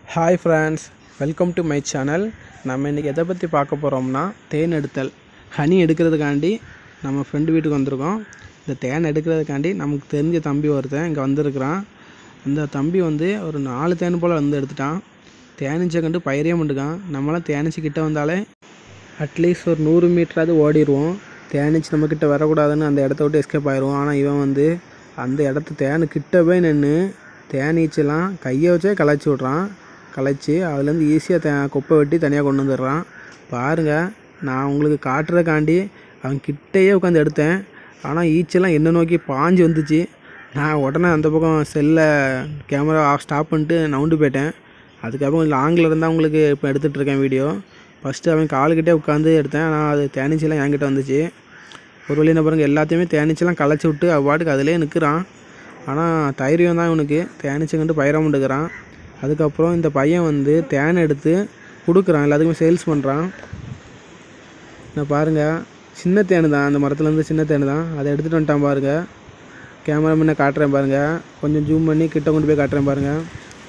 hi friends welcome to my channel நம்ம இன்றைக்கி எதை பற்றி பார்க்க போகிறோம்னா தேன் எடுத்தல் ஹனி எடுக்கிறதுக்காண்டி நம்ம ஃப்ரெண்டு வீட்டுக்கு வந்திருக்கோம் இந்த தேன் எடுக்கிறதுக்காண்டி நமக்கு தெரிஞ்ச தம்பி ஒருத்தன் இங்கே வந்திருக்கிறான் அந்த தம்பி வந்து ஒரு நாலு தேன் போல் வந்து எடுத்துட்டான் தேனிச்சை கண்டு பயிரே பண்ணிருக்கான் நம்மளாம் தேனிச்சு கிட்ட வந்தாலே அட்லீஸ்ட் ஒரு நூறு மீட்டராவது ஓடிடுவோம் தேனிச்சு நம்மக்கிட்ட வரக்கூடாதுன்னு அந்த இடத்த விட்டு எஸ்கேப் ஆயிடுவோம் ஆனால் இவன் வந்து அந்த இடத்த தேனு கிட்ட போய் நின்று தேனீச்செல்லாம் கையை வச்சே கலைச்சி விட்றான் கலைச்சி அதுலேருந்து ஈஸியாக தே குப்பை வெட்டி தனியாக கொண்டு வந்துடுறான் பாருங்கள் நான் உங்களுக்கு காட்டுறதுக்காண்டி அவன் கிட்டேயே உட்காந்து எடுத்தேன் ஆனால் ஈச்செல்லாம் என்ன நோக்கி பாஞ்சு வந்துச்சு நான் உடனே அந்த பக்கம் செல்லை கேமரா ஆஃப் ஸ்டாப் பண்ணிட்டு நவுண்டு போயிட்டேன் அதுக்கப்புறம் லாங்கில் இருந்தால் உங்களுக்கு இப்போ எடுத்துகிட்டு இருக்கேன் வீடியோ ஃபஸ்ட்டு அவன் காலுக்கிட்டே உட்காந்து எடுத்தேன் ஆனால் அது தேனீச்செல்லாம் என்கிட்ட வந்துச்சு ஒரு வழி என்ன பாருங்க எல்லாத்தையுமே தேனீச்செல்லாம் களைச்சி விட்டு அவ பாட்டுக்கு அதிலே நிற்கிறான் ஆனால் தைரியம் தான் இவனுக்கு தேனீச்சங்கண்டு பயிரம் பண்ணுக்கிறான் அதுக்கப்புறம் இந்த பையன் வந்து தேனை எடுத்து கொடுக்குறான் எல்லாத்துக்குமே சேல்ஸ் பண்ணுறான் நான் பாருங்கள் சின்ன தேனு தான் அந்த மரத்துலேருந்து சின்ன தேனு தான் அதை எடுத்துகிட்டு வந்துட்டான் பாருங்கள் கேமரா முன்ன காட்டுறேன் பாருங்கள் கொஞ்சம் ஜூம் பண்ணி கிட்ட கொண்டு போய் காட்டுறேன் பாருங்கள்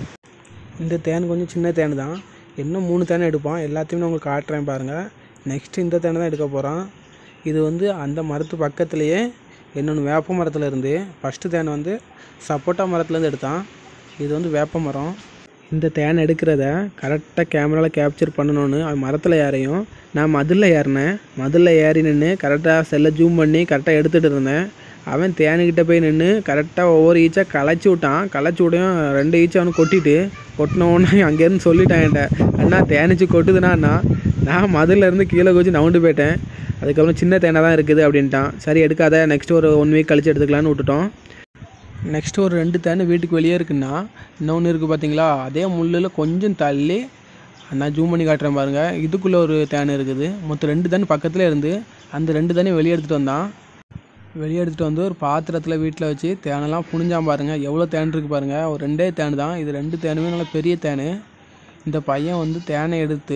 இந்த தேன் கொஞ்சம் சின்ன தேன் தான் இன்னும் மூணு தேனை எடுப்பான் எல்லாத்தையுமே நான் உங்களுக்கு காட்டுறேன் பாருங்கள் நெக்ஸ்ட்டு இந்த தேனை தான் எடுக்க போகிறான் இது வந்து அந்த மரத்து பக்கத்துலேயே இன்னொன்று வேப்ப மரத்தில் இருந்து ஃபஸ்ட்டு தேன் வந்து சப்போட்டா மரத்துலேருந்து எடுத்தான் இது வந்து வேப்ப மரம் இந்த தேன் எடுக்கிறத கரெக்டாக கேமராவில் கேப்சர் பண்ணணுன்னு அவன் மரத்தில் ஏறையும் நான் மதிலில் ஏறினேன் மதிலில் ஏறி நின்று கரெக்டாக செல்லை ஜூம் பண்ணி கரெக்டாக எடுத்துகிட்டு இருந்தேன் அவன் தேனுக்கிட்ட போய் நின்று கரெக்டாக ஒவ்வொரு ஈச்சா களைச்சி விட்டான் களைச்சி விடையும் ரெண்டு ஈச்சா அவனு கொட்டிட்டு கொட்டின உடனே அங்கேருந்து சொல்லிட்டான் என்கிட்ட அண்ணா தேனிச்சு கொட்டுதுண்ணா அண்ணா நான் மதுரில் இருந்து கீழே குச்சி நவுண்டு போயிட்டேன் அதுக்கப்புறம் சின்ன தேனை தான் இருக்குது அப்படின்ட்டான் சரி எடுக்காத நெக்ஸ்ட் ஒரு ஒன் வீக் கழிச்சு எடுத்துக்கலான்னு விட்டுட்டோம் நெக்ஸ்ட் ஒரு ரெண்டு தேன் வீட்டுக்கு வெளியே இருக்குன்னா இன்னொன்று இருக்குது பார்த்தீங்களா அதே முள்ளில் கொஞ்சம் தள்ளி நான் ஜூம் பண்ணி காட்டுறேன் பாருங்கள் இதுக்குள்ளே ஒரு தேன் இருக்குது மொத்தம் ரெண்டு தேன் பக்கத்தில் இருந்து அந்த ரெண்டு தேனையும் வெளியே எடுத்துகிட்டு வந்தான் வெளியே எடுத்துகிட்டு வந்து ஒரு பாத்திரத்தில் வீட்டில் வச்சு தேனெல்லாம் புனிஞ்சான் பாருங்கள் எவ்வளோ தேன் இருக்குது பாருங்கள் ஒரு ரெண்டே தேன் தான் இது ரெண்டு தேனுமே நல்ல பெரிய தேன் இந்த பையன் வந்து தேனை எடுத்து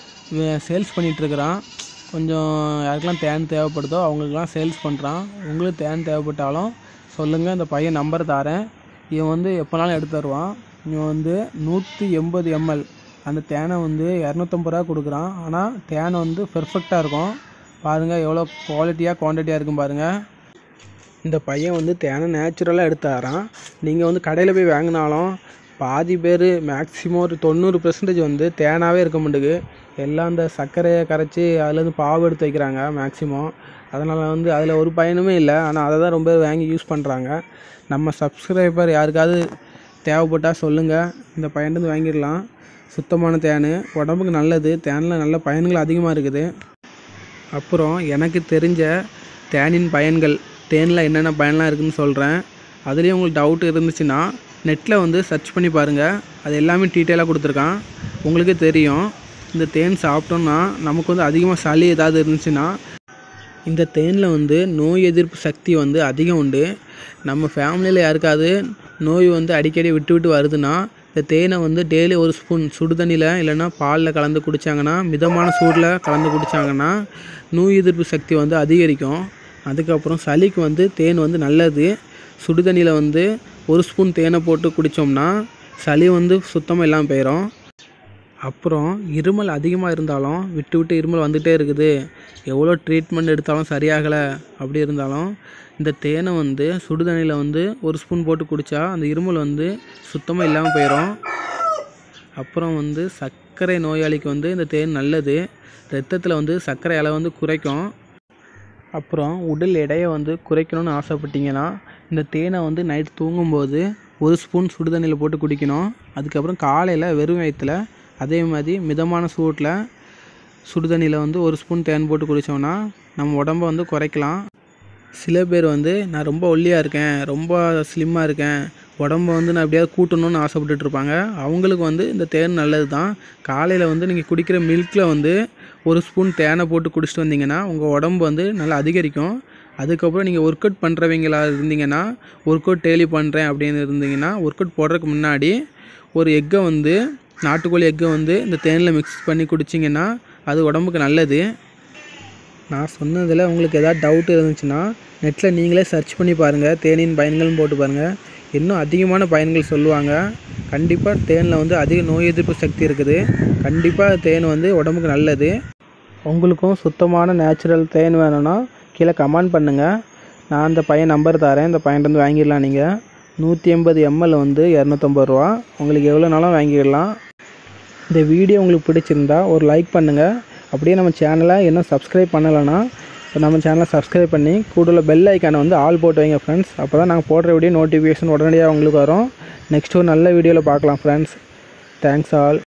சேல்ஸ் பண்ணிகிட்ருக்கிறான் கொஞ்சம் யாருக்கெல்லாம் தேன் தேவைப்படுதோ அவங்களுக்குலாம் சேல்ஸ் பண்ணுறான் உங்களுக்கு தேன் தேவைப்பட்டாலும் சொல்லுங்கள் இந்த பையன் நம்பர் தாரேன் இவன் வந்து எப்போனாலும் எடுத்து தருவான் இவன் வந்து நூற்றி எண்பது எம்எல் அந்த தேனை வந்து இரநூத்தம்பது ரூபா கொடுக்குறான் ஆனால் தேனை வந்து பெர்ஃபெக்டாக இருக்கும் பாருங்கள் எவ்வளோ குவாலிட்டியாக குவான்டிட்டியாக இருக்கும் பாருங்கள் இந்த பையன் வந்து தேனை நேச்சுரலாக எடுத்தாரான் நீங்கள் வந்து கடையில் போய் வாங்கினாலும் பாதி பேர் மேக்ஸிமம் ஒரு தொண்ணூறு பெர்சன்டேஜ் வந்து தேனாகவே இருக்க மாட்டுக்கு எல்லாம் அந்த சர்க்கரையை கரைச்சி அதுலேருந்து பாவு எடுத்து வைக்கிறாங்க மேக்ஸிமம் அதனால் வந்து அதில் ஒரு பயனுமே இல்லை ஆனால் அதை தான் ரொம்ப பேர் வாங்கி யூஸ் பண்ணுறாங்க நம்ம சப்ஸ்கிரைபர் யாருக்காவது தேவைப்பட்டால் சொல்லுங்கள் இந்த பையன்ட்டு வாங்கிடலாம் சுத்தமான தேன் உடம்புக்கு நல்லது தேனில் நல்ல பயன்கள் அதிகமாக இருக்குது அப்புறம் எனக்கு தெரிஞ்ச தேனின் பயன்கள் தேனில் என்னென்ன பயன்லாம் இருக்குதுன்னு சொல்கிறேன் அதுலேயும் உங்களுக்கு டவுட் இருந்துச்சுன்னா நெட்டில் வந்து சர்ச் பண்ணி பாருங்கள் அது எல்லாமே டீட்டெயிலாக கொடுத்துருக்கான் உங்களுக்கே தெரியும் இந்த தேன் சாப்பிட்டோம்னா நமக்கு வந்து அதிகமாக சளி ஏதாவது இருந்துச்சுன்னா இந்த தேனில் வந்து நோய் எதிர்ப்பு சக்தி வந்து அதிகம் உண்டு நம்ம ஃபேமிலியில் யாருக்காவது நோய் வந்து அடிக்கடி விட்டு விட்டு வருதுன்னா இந்த தேனை வந்து டெய்லி ஒரு ஸ்பூன் சுடு தண்ணியில் இல்லைன்னா பாலில் கலந்து குடித்தாங்கன்னா மிதமான சூடில் கலந்து குடித்தாங்கன்னா நோய் எதிர்ப்பு சக்தி வந்து அதிகரிக்கும் அதுக்கப்புறம் சளிக்கு வந்து தேன் வந்து நல்லது சுடு தண்ணியில் வந்து ஒரு ஸ்பூன் தேனை போட்டு குடித்தோம்னா சளி வந்து சுத்தமாக இல்லாமல் போயிடும் அப்புறம் இருமல் அதிகமாக இருந்தாலும் விட்டு விட்டு இருமல் வந்துகிட்டே இருக்குது எவ்வளோ ட்ரீட்மெண்ட் எடுத்தாலும் சரியாகலை அப்படி இருந்தாலும் இந்த தேனை வந்து சுடுதண்ணியில் வந்து ஒரு ஸ்பூன் போட்டு குடித்தா அந்த இருமல் வந்து சுத்தமாக இல்லாமல் போயிடும் அப்புறம் வந்து சர்க்கரை நோயாளிக்கு வந்து இந்த தேன் நல்லது ரத்தத்தில் வந்து சர்க்கரை அளவு வந்து குறைக்கும் அப்புறம் உடல் எடையை வந்து குறைக்கணும்னு ஆசைப்பட்டீங்கன்னா இந்த தேனை வந்து நைட் தூங்கும்போது ஒரு ஸ்பூன் சுடுதண்ணியில் போட்டு குடிக்கணும் அதுக்கப்புறம் காலையில் வெறும் வயிற்றில் அதே மாதிரி மிதமான சூட்டில் சுடுதண்ணியில் வந்து ஒரு ஸ்பூன் தேன் போட்டு குடித்தோம்னா நம்ம உடம்ப வந்து குறைக்கலாம் சில பேர் வந்து நான் ரொம்ப ஒல்லியாக இருக்கேன் ரொம்ப ஸ்லிம்மாக இருக்கேன் உடம்ப வந்து நான் எப்படியாவது கூட்டணும்னு ஆசைப்பட்டுட்டு இருப்பாங்க அவங்களுக்கு வந்து இந்த தேன் நல்லது தான் காலையில் வந்து நீங்கள் குடிக்கிற மில்கில் வந்து ஒரு ஸ்பூன் தேனை போட்டு குடிச்சிட்டு வந்தீங்கன்னா உங்கள் உடம்பு வந்து நல்லா அதிகரிக்கும் அதுக்கப்புறம் நீங்கள் ஒர்க் அவுட் பண்ணுறவங்களா இருந்தீங்கன்னா ஒர்க் அவுட் டெய்லி பண்ணுறேன் அப்படின்னு இருந்தீங்கன்னா ஒர்க் அவுட் போடுறதுக்கு முன்னாடி ஒரு எக்கை வந்து நாட்டுக்கோழி எக்கை வந்து இந்த தேனில் மிக்ஸ் பண்ணி குடிச்சிங்கன்னா அது உடம்புக்கு நல்லது நான் சொன்னதில் உங்களுக்கு எதாவது டவுட் இருந்துச்சுன்னா நெட்டில் நீங்களே சர்ச் பண்ணி பாருங்கள் தேனின் பயன்கள்னு போட்டு பாருங்கள் இன்னும் அதிகமான பயன்கள் சொல்லுவாங்க கண்டிப்பாக தேனில் வந்து அதிக நோய் எதிர்ப்பு சக்தி இருக்குது கண்டிப்பாக தேன் வந்து உடம்புக்கு நல்லது உங்களுக்கும் சுத்தமான நேச்சுரல் தேன் வேணும்னா கீழே கமெண்ட் பண்ணுங்கள் நான் அந்த பையன் நம்பர் தரேன் இந்த பையன்ட்டு வாங்கிடலாம் நீங்கள் நூற்றி எண்பது எம்எல் வந்து இரநூத்தம்பது ரூபா உங்களுக்கு எவ்வளோனாலும் வாங்கிடலாம் இந்த வீடியோ உங்களுக்கு பிடிச்சிருந்தா ஒரு லைக் பண்ணுங்கள் அப்படியே நம்ம சேனலை இன்னும் சப்ஸ்கிரைப் பண்ணலைன்னா இப்போ நம்ம சேனலை சப்ஸ்கிரைப் பண்ணி கூடுதல் பெல் ஐக்கானை வந்து ஆல் போட்டு வைங்க ஃப்ரெண்ட்ஸ் அப்போ தான் நாங்கள் போடுற வீடியோ நோட்டிஃபிகேஷன் உடனடியாக உங்களுக்கு வரும் நெக்ஸ்ட் ஒரு நல்ல வீடியோவில் பார்க்கலாம் ஃப்ரெண்ட்ஸ் தேங்க்ஸ் ஆல்